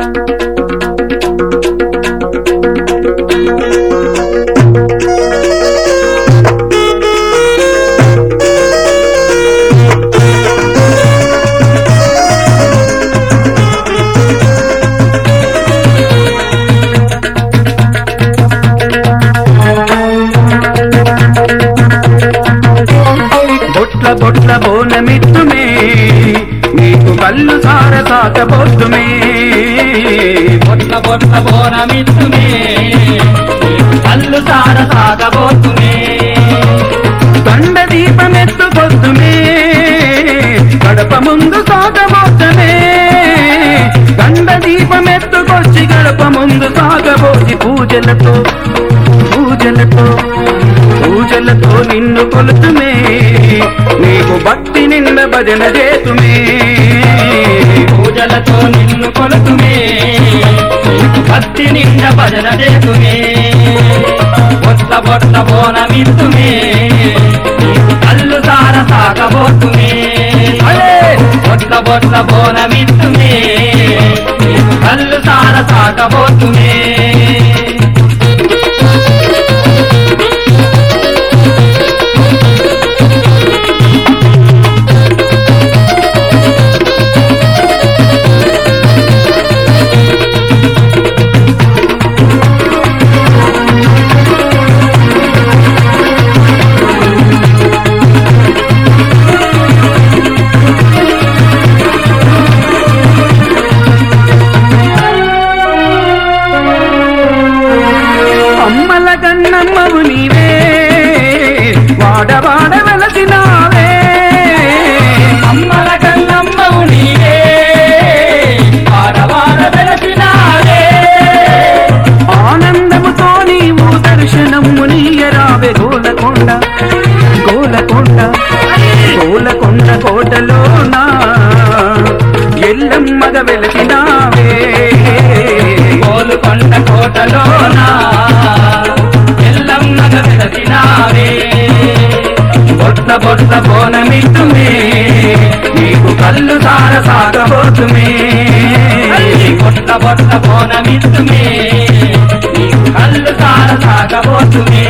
బొట్ల బొట్ల బోనమిత్తుమే నీకు కళ్ళు సార సాకబోతుమే బొట్ల బొట్ల బోనమిత్తుమే కళ్ళు సార సాగబోతుమే కండ దీపమెత్తుకొద్దుమే గడప ముందు సాగబోతమే కండ దీపమెత్తుకొచ్చి గడప ముందు సాగబోసి పూజలతో పూజలతో పూజలతో నిన్ను కొలుతుమే నీకు భక్తి నిండ భజన చేతుమే పూజలతో నిన్ను కొలుతుమే భక్తి నిండ భజన చేతుమే బొట్ల బొట్ల బోనమిత్తుమే కళ్ళు సార సాగబోతుమే బొట్ల బొట్ల బోనమిత్తుమే కళ్ళు సార సాగబోతుమే అమ్మల కన్నమ్మవు నీవే వాడవాడ వెలసినావే అమ్మల కన్నమ్మవు నీవే వాడవాడ వెలసినావే ఆనందముతో నీవు దర్శనము నీయరావే గోలకొండ గోలకొండ గోలకొండ కోటలోన ఎల్లమ్మగ వెలసినావే కోలుకొండ కోటలోన ఎల్లమ్మగ వెలసినావే బొట్ల బొట్ల బోనమిత్తుమే నీకు కళ్ళు సార సాగబోతుమే బొట్ల బొట్ల బోనమిత్తుమే నీకు కళ్ళు సార సాగబోతుమే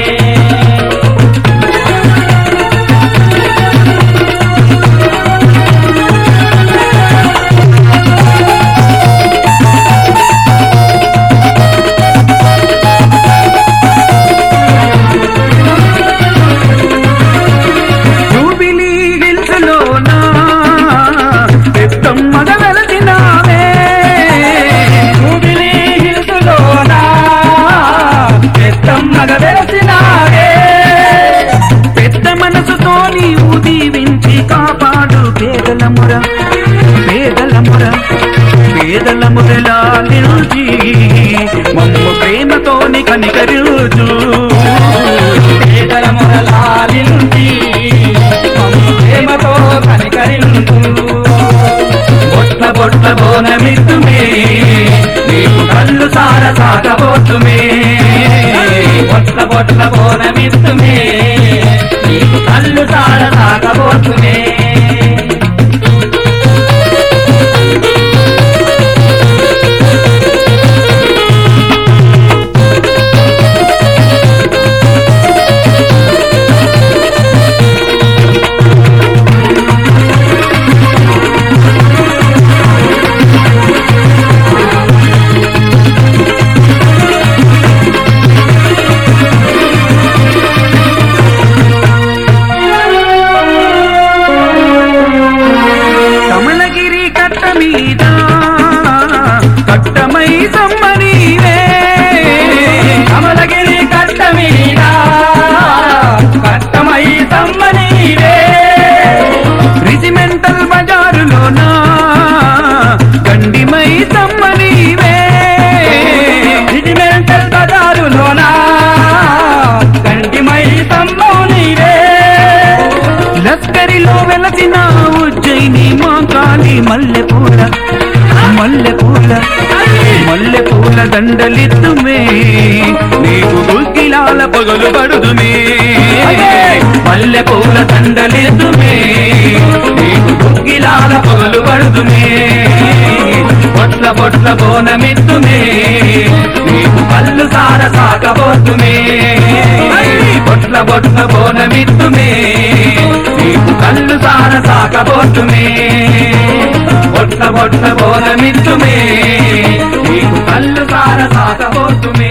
జూబిలీ హిల్స్లోన పెద్దమ్మగ వెలసినావే జూబిలీ హిల్స్లోన పెద్దమ్మగ వెలసినావే పెద్ద మనసుతో నీవు దీవించి కాపాడు పేదలముర పేదలముర పేదలమురలా నిలిచి మమ్ము ప్రేమతోని కనికరుచు పేదల మొరలాలించి మమ్ము ప్రేమతో కనికరించు బొట్ల బొట్ల బోనమిత్తుమే నీకు కళ్ళు సార సాగబోతుమే బొట్ల బొట్ల బోనమిత్తుమే నీకు కళ్ళు సార సాగబోతుమే కమలగిరి కట్ట మీద కట్టమై సమ్మనీవే కమలగిరి కట్ట మీద కట్టమై సమ్మనీవే రిజిమెంటల్ బజారులోన గండిమై సమ్మనీవే రిజిమెంటల్ బజారులోన గంటిమై సమ్మనీవే లస్కరిలో వెలసిన ఉజ్జయిని మా కాళీ మల్లెపూల మల్లెపూల మల్లెపూల దండలిద్దుమే నీకు గుగ్గిలాల పగలు పడుదుమే మల్లెపూల దండలిద్దుమే నీకు గుగ్గిలాల పగలు పడుదుమే బొట్ల బొట్ల బొట్ల బోనమిత్తుమే నీకు కళ్ళు సార సాకబోతుమే బొట్ల బొట్ల బోనమిత్తుమే నీకు కళ్ళు సార సాకబోతుమే బొట్ల బొట్ల బోనమిత్తుమే నీకు కళ్ళు సార సాకబోతుమే